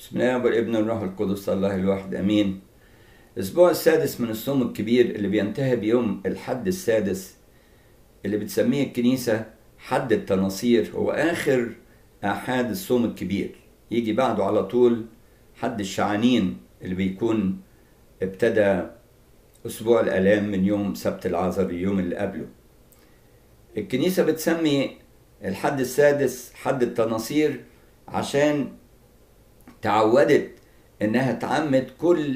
بسم الله والابن والروح القدس الله الواحد امين الاسبوع السادس من الصوم الكبير اللي بينتهي بيوم الحد السادس اللي بتسميه الكنيسة حد التناصير هو آخر آحاد الصوم الكبير يجي بعده على طول حد الشعانين اللي بيكون ابتدى أسبوع الآلام من يوم سبت العذر اليوم اللي قبله الكنيسة بتسمي الحد السادس حد التناصير عشان تعودت انها تعمد كل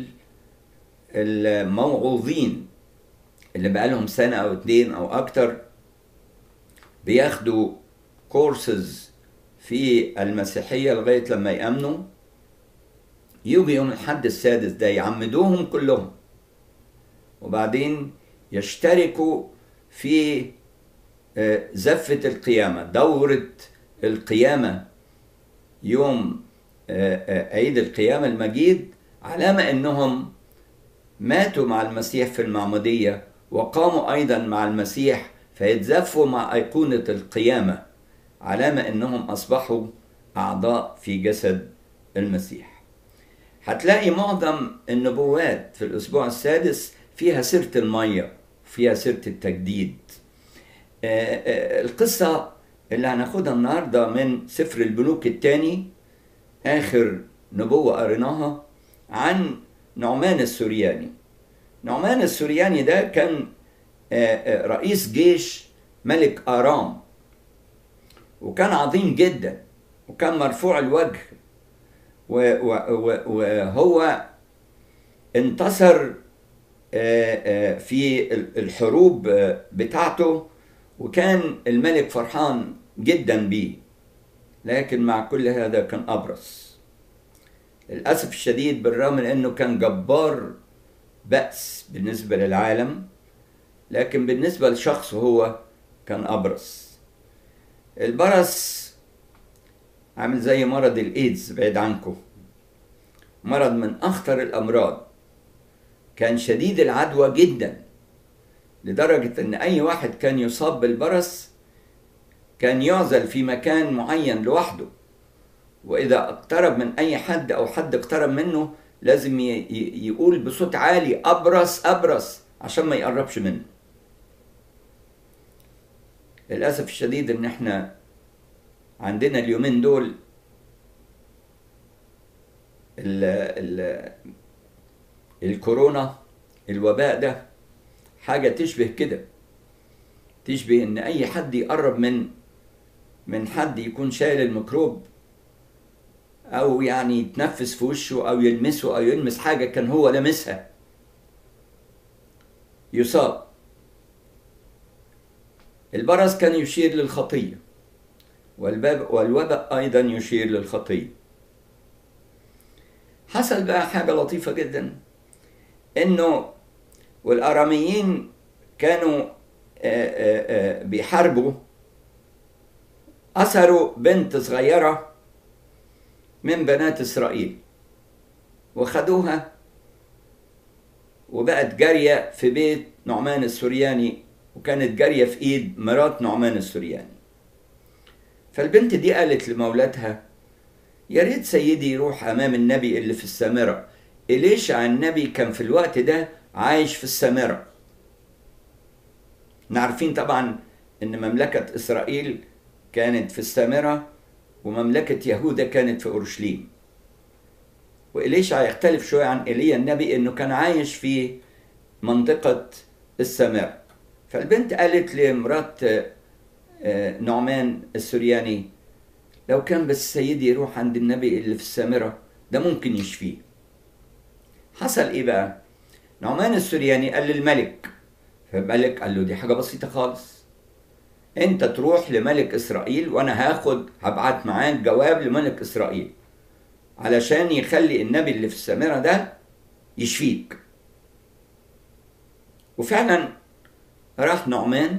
الموعوظين اللي بقالهم سنة او اتنين او اكتر بياخدوا كورسز في المسيحية لغاية لما يأمنوا يجي يوم الحد السادس ده يعمدوهم كلهم وبعدين يشتركوا في زفة القيامة دورة القيامة يوم عيد القيامة المجيد علامة انهم ماتوا مع المسيح في المعمودية وقاموا ايضا مع المسيح فيتزفوا مع ايقونة القيامة علامة انهم اصبحوا اعضاء في جسد المسيح هتلاقي معظم النبوات في الاسبوع السادس فيها سيرة المية فيها سيرة التجديد القصة اللي هناخدها النهاردة من سفر الملوك الثاني آخر نبوة قريناها عن نعمان السورياني نعمان السورياني ده كان رئيس جيش ملك آرام وكان عظيم جدا وكان مرفوع الوجه وهو انتصر في الحروب بتاعته وكان الملك فرحان جدا بيه لكن مع كل هذا كان أبرص للأسف الشديد بالرغم من أنه كان جبار بأس بالنسبة للعالم لكن بالنسبة لشخصه هو كان أبرص البرص عامل زي مرض الإيدز بعيد عنكم مرض من أخطر الأمراض كان شديد العدوى جدا لدرجة أن أي واحد كان يصاب بالبرص كان يعزل في مكان معين لوحده وإذا اقترب من أي حد أو حد اقترب منه لازم يقول بصوت عالي أبرص أبرص عشان ما يقربش منه للأسف الشديد إن إحنا عندنا اليومين دول ال ال الكورونا الوباء ده حاجة تشبه كده تشبه إن أي حد يقرب من من حد يكون شايل الميكروب او يعني يتنفس في وشه او يلمسه او يلمس حاجه كان هو لمسها يصاب البرص كان يشير للخطيه والباب والوباء ايضا يشير للخطيه حصل بقى حاجه لطيفه جدا انه والاراميين كانوا بيحاربوا أسروا بنت صغيرة من بنات إسرائيل وخدوها وبقت جارية في بيت نعمان السورياني وكانت جارية في إيد مرات نعمان السورياني فالبنت دي قالت لمولاتها يا ريت سيدي يروح أمام النبي اللي في السامرة إليشع النبي كان في الوقت ده عايش في السامرة عارفين طبعا إن مملكة إسرائيل كانت في السامرة ومملكة يهوذا كانت في أورشليم وإليشع يختلف شوية عن إيليا النبي إنه كان عايش في منطقة السامرة فالبنت قالت لمرات نعمان السورياني لو كان بس سيدي يروح عند النبي اللي في السامرة ده ممكن يشفيه حصل إيه بقى نعمان السورياني قال للملك فالملك قال له دي حاجة بسيطة خالص انت تروح لملك اسرائيل وانا هاخد هبعت معاك جواب لملك اسرائيل علشان يخلي النبي اللي في السامرة ده يشفيك وفعلا راح نعمان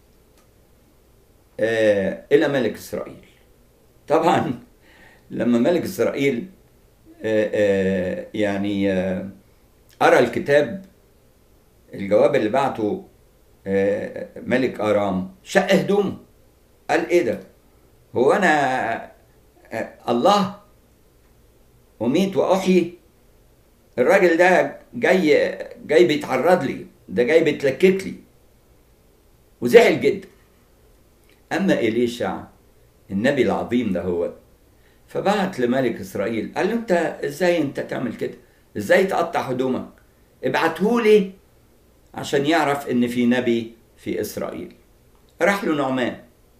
آه الى ملك اسرائيل طبعا لما ملك اسرائيل آه آه يعني آه قرا الكتاب الجواب اللي بعته ملك ارام شق هدومه قال ايه ده هو انا الله أميت وأحيي الراجل ده جاي جاي بيتعرض لي ده جاي بيتلكك لي وزعل جدا أما إليشع النبي العظيم ده هو فبعت لملك إسرائيل قال له أنت إزاي أنت تعمل كده إزاي تقطع هدومك ابعتهولي عشان يعرف إن في نبي في إسرائيل راح له نعمان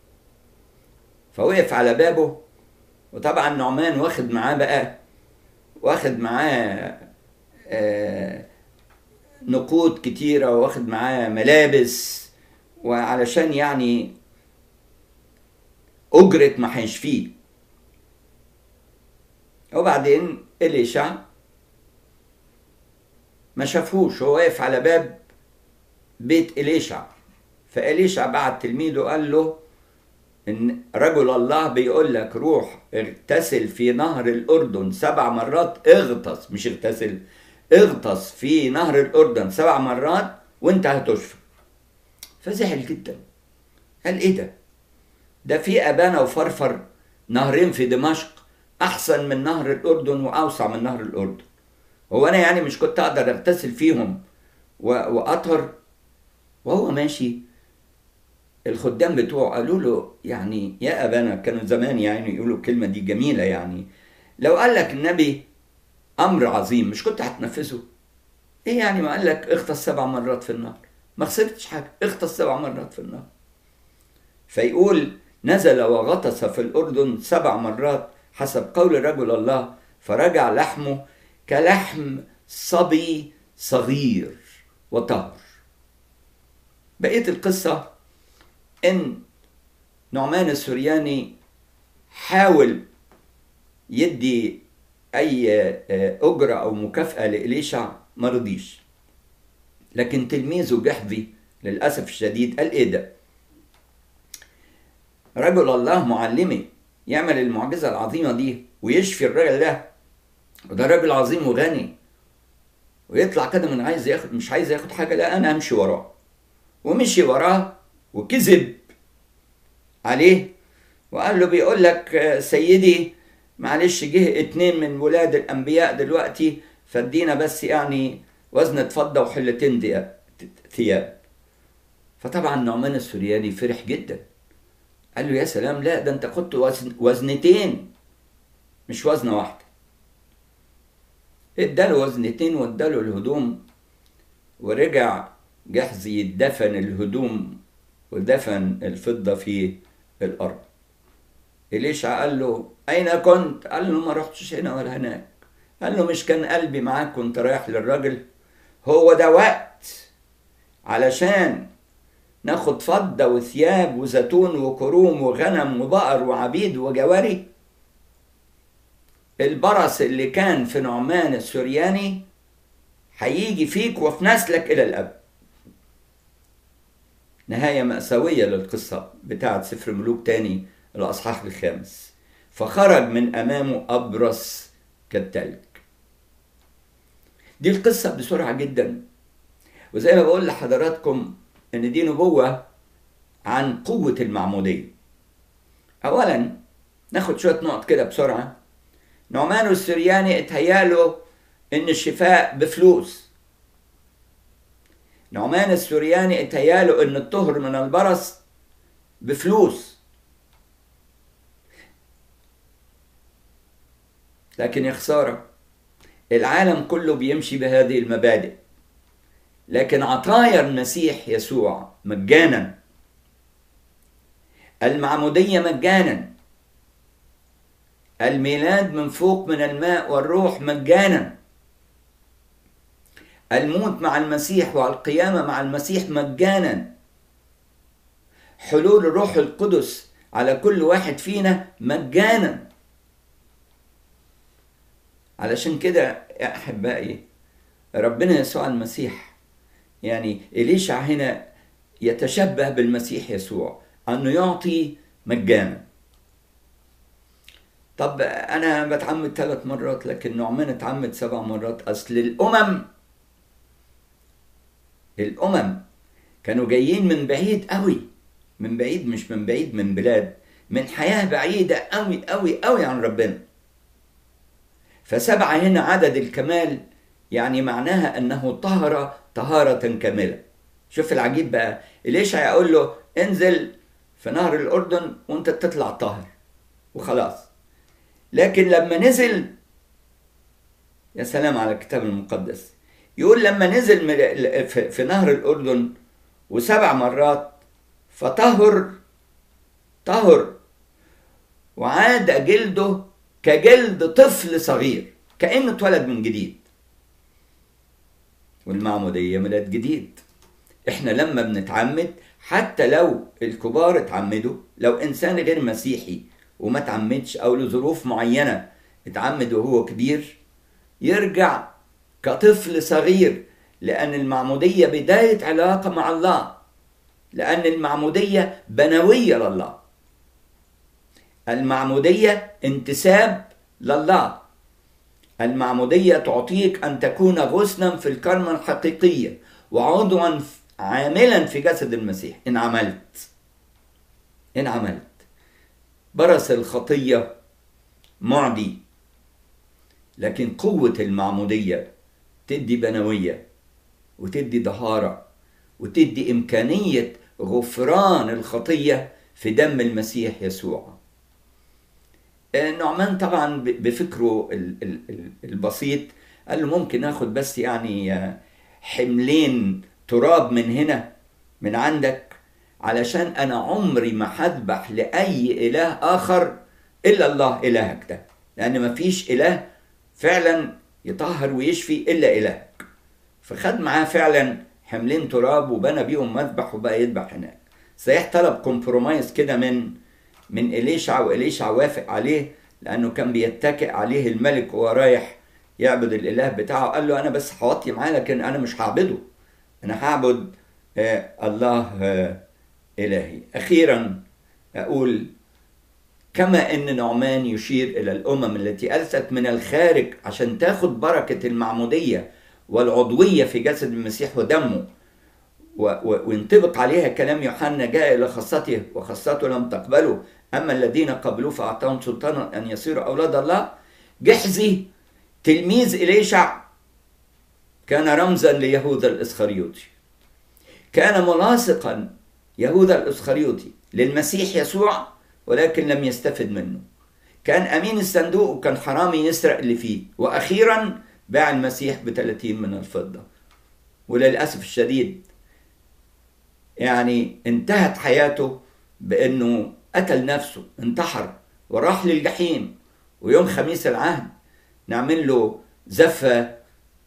فوقف على بابه وطبعا نعمان واخد معاه بقى واخد معاه آه نقود كتيرة واخد معاه ملابس وعلشان يعني أجرة ما هيشفيه وبعدين إليشع ما شافهوش هو واقف على باب بيت إليشع فإليشع بعت تلميذه قال له إن رجل الله بيقول لك روح اغتسل في نهر الأردن سبع مرات اغطس مش اغتسل اغطس في نهر الأردن سبع مرات وانت هتشفى فزعل جدا قال ايه ده ده في أبانا وفرفر نهرين في دمشق أحسن من نهر الأردن وأوسع من نهر الأردن هو أنا يعني مش كنت أقدر أغتسل فيهم وأطهر وهو ماشي الخدام بتوعه قالوا له يعني يا أبانا كانوا زمان يعني يقولوا الكلمة دي جميلة يعني لو قال لك النبي أمر عظيم مش كنت هتنفذه إيه يعني ما قال لك اغطس سبع مرات في النهر ما خسرتش حاجة اغطس سبع مرات في النهر فيقول نزل وغطس في الأردن سبع مرات حسب قول رجل الله فرجع لحمه كلحم صبي صغير وطهر بقية القصة إن نعمان السورياني حاول يدي أي أجرة أو مكافأة لإليشع ما رضيش لكن تلميذه جحظي للأسف الشديد قال إيه ده رجل الله معلمي يعمل المعجزة العظيمة دي ويشفي الراجل ده وده راجل عظيم وغني ويطلع كده من عايز ياخد مش عايز ياخد حاجة لا أنا همشي وراه ومشي وراه وكذب عليه وقال له بيقول لك سيدي معلش جه اتنين من ولاد الأنبياء دلوقتي فادينا بس يعني وزنة فضة وحلتين ثياب فطبعا نعمان السورياني فرح جدا قال له يا سلام لا ده انت خدت وزن وزنتين مش وزنه واحده اداله وزنتين واداله الهدوم ورجع جحظ يدفن الهدوم ودفن الفضه في الارض إليشع قال له أين كنت؟ قال له ما رحتش هنا ولا هناك قال له مش كان قلبي معاك كنت رايح للراجل هو ده وقت علشان ناخد فضة وثياب وزيتون وكروم وغنم وبقر وعبيد وجواري البرص اللي كان في نعمان السورياني هيجي فيك وفي نسلك إلى الأبد نهاية مأساوية للقصة بتاعت سفر ملوك تاني الأصحاح الخامس فخرج من أمامه أبرص كالتلج دي القصة بسرعة جدا وزي ما بقول لحضراتكم ان دي نبوة عن قوة المعمودية اولا ناخد شوية نقط كده بسرعة نعمان السرياني اتهياله ان الشفاء بفلوس نعمان السرياني اتهياله ان الطهر من البرص بفلوس لكن يا خسارة العالم كله بيمشي بهذه المبادئ لكن عطايا المسيح يسوع مجانا المعمودية مجانا الميلاد من فوق من الماء والروح مجانا الموت مع المسيح والقيامة مع المسيح مجانا حلول الروح القدس على كل واحد فينا مجانا علشان كده يا أحبائي ربنا يسوع المسيح يعني إليشع هنا يتشبه بالمسيح يسوع أنه يعطي مجانا طب أنا بتعمد ثلاث مرات لكن نعمان اتعمد سبع مرات أصل الأمم الأمم كانوا جايين من بعيد قوي من بعيد مش من بعيد من بلاد من حياة بعيدة قوي قوي قوي عن ربنا فسبعة هنا عدد الكمال يعني معناها أنه طهر طهارة كاملة شوف العجيب بقى ليش هيقول له انزل في نهر الأردن وانت تطلع طاهر وخلاص لكن لما نزل يا سلام على الكتاب المقدس يقول لما نزل في نهر الأردن وسبع مرات فطهر طهر وعاد جلده كجلد طفل صغير كأنه اتولد من جديد والمعمودية ميلاد جديد احنا لما بنتعمد حتى لو الكبار اتعمدوا لو انسان غير مسيحي وما اتعمدش او لظروف معينة اتعمد وهو كبير يرجع كطفل صغير لأن المعمودية بداية علاقة مع الله لأن المعمودية بنوية لله المعمودية انتساب لله المعمودية تعطيك أن تكون غصنا في الكرمة الحقيقية وعضوا عاملا في جسد المسيح إن عملت إن عملت برس الخطية معدي لكن قوة المعمودية تدي بنوية وتدي دهارة وتدي إمكانية غفران الخطية في دم المسيح يسوع نعمان طبعا بفكره البسيط قال له ممكن اخد بس يعني حملين تراب من هنا من عندك علشان انا عمري ما هذبح لاي اله اخر الا الله الهك ده لان مفيش اله فعلا يطهر ويشفي الا الهك فخد معاه فعلا حملين تراب وبنى بيهم مذبح وبقى يذبح هناك صحيح طلب كومبرومايز كده من من إليشع وإليشع وافق عليه لأنه كان بيتكئ عليه الملك وهو رايح يعبد الإله بتاعه قال له أنا بس هوطي معاه لكن أنا مش هعبده أنا هعبد آه الله آه إلهي أخيرا أقول كما أن نعمان يشير إلى الأمم التي ألست من الخارج عشان تاخد بركة المعمودية والعضوية في جسد المسيح ودمه وينطبق عليها كلام يوحنا جاء إلى خاصته وخاصته لم تقبله أما الذين قبلوه فأعطاهم سلطانا أن يصيروا أولاد الله جحزي تلميذ إليشع كان رمزا ليهوذا الإسخريوطي كان ملاصقا يهوذا الإسخريوطي للمسيح يسوع ولكن لم يستفد منه كان أمين الصندوق وكان حرامي يسرق اللي فيه وأخيرا باع المسيح ب 30 من الفضة وللأسف الشديد يعني انتهت حياته بأنه قتل نفسه انتحر وراح للجحيم ويوم خميس العهد نعمل له زفة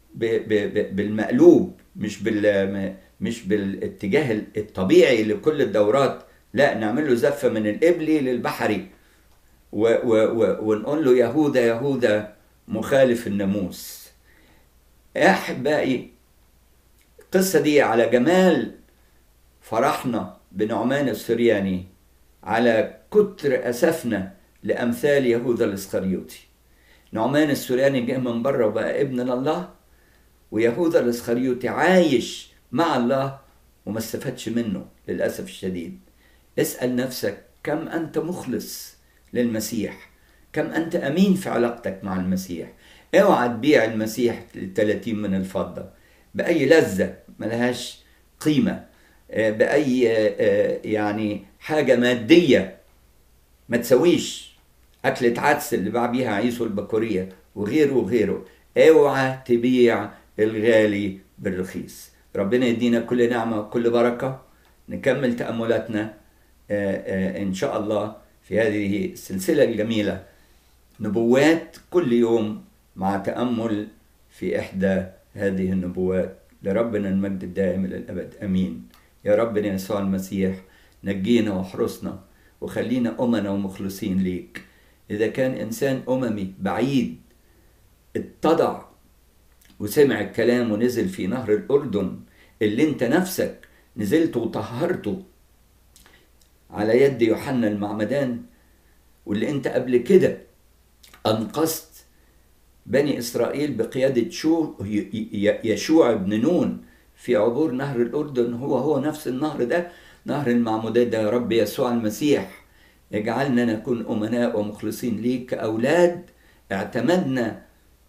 بالمقلوب مش بال مش بالاتجاه الطبيعي لكل الدورات لا نعمل له زفة من الإبلي للبحري و و و ونقول له يهوذا يهوذا مخالف الناموس يا أحبائي القصة دي على جمال فرحنا بنعمان السرياني على كتر أسفنا لأمثال يهوذا الإسخريوطي نعمان السرياني جه من بره وبقى ابن لله ويهوذا الإسخريوطي عايش مع الله وما استفادش منه للأسف الشديد اسأل نفسك كم أنت مخلص للمسيح كم أنت أمين في علاقتك مع المسيح اوعى تبيع المسيح 30 من الفضة بأي لذة ملهاش قيمة بأي يعني حاجة مادية ما تسويش أكلة عدس اللي باع بيها عيسو البكورية وغيره وغيره اوعى تبيع الغالي بالرخيص ربنا يدينا كل نعمة وكل بركة نكمل تأملاتنا إن شاء الله في هذه السلسلة الجميلة نبوات كل يوم مع تأمل في إحدى هذه النبوات لربنا المجد الدائم إلى الأبد أمين يا ربنا يسوع المسيح نجينا واحرسنا وخلينا أمنا ومخلصين ليك إذا كان إنسان أممي بعيد اتضع وسمع الكلام ونزل في نهر الأردن اللي أنت نفسك نزلت وطهرته على يد يوحنا المعمدان واللي أنت قبل كده أنقذت بني إسرائيل بقيادة شو يشوع بن نون في عبور نهر الأردن هو هو نفس النهر ده نهر المعمودات ده يا رب يسوع المسيح اجعلنا نكون أمناء ومخلصين ليك كأولاد اعتمدنا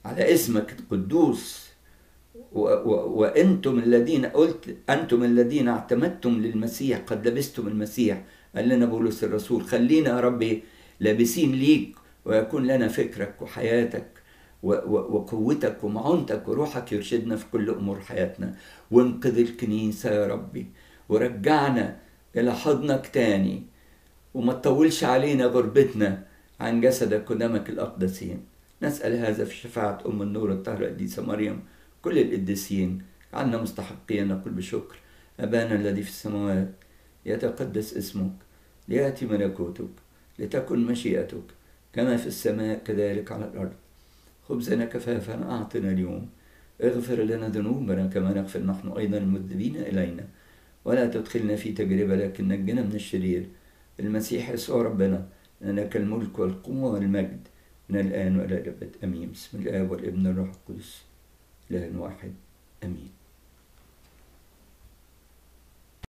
على اسمك القدوس و و وانتم الذين قلت انتم الذين اعتمدتم للمسيح قد لبستم المسيح قال لنا بولس الرسول خلينا يا ربي لابسين ليك ويكون لنا فكرك وحياتك وقوتك ومعونتك وروحك يرشدنا في كل امور حياتنا وانقذ الكنيسه يا ربي ورجعنا الى حضنك تاني وما تطولش علينا غربتنا عن جسدك ودمك الاقدسين نسال هذا في شفاعه ام النور الطاهره القديسه مريم كل القديسين عنا مستحقين نقول بشكر ابانا الذي في السماوات يتقدس اسمك لياتي ملكوتك لتكن مشيئتك كما في السماء كذلك على الارض خبزنا كفافا أعطنا اليوم اغفر لنا ذنوبنا كما نغفر نحن أيضا المذنبين إلينا ولا تدخلنا في تجربة لكن نجنا من الشرير المسيح يسوع ربنا لك الملك والقوة والمجد من الآن وإلى الأبد أمين بسم الله والابن الروح القدس إله واحد أمين